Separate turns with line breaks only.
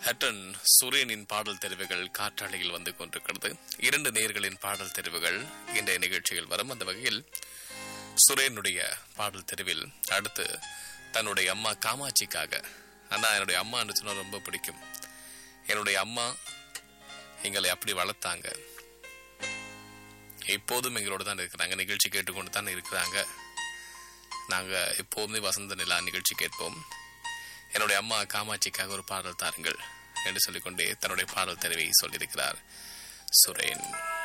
ஹட்டன் சுரேனின் பாடல் தெரிவுகள் காற்றாலையில் வந்து கொண்டிருக்கிறது இரண்டு நேர்களின் பாடல் தெரிவுகள் இன்றைய நிகழ்ச்சியில் வரும் அந்த வகையில் சுரேனுடைய பாடல் தெரிவில் அடுத்து தன்னுடைய அம்மா காமாட்சிக்காக அண்ணா என்னுடைய அம்மா என்று சொன்னா ரொம்ப பிடிக்கும் என்னுடைய அம்மா எங்களை அப்படி வளர்த்தாங்க எப்போதும் எங்களோட தான் இருக்கிறாங்க நிகழ்ச்சி கேட்டுக்கொண்டு தான் இருக்கிறாங்க நாங்க எப்போதுமே வசந்த நிலா நிகழ்ச்சி கேட்போம் என்னுடைய அம்மா காமாட்சிக்காக ஒரு பாடல் தாருங்கள் என்று சொல்லிக்கொண்டே தன்னுடைய பாடல் தெரிவை சொல்லியிருக்கிறார் சுரேன்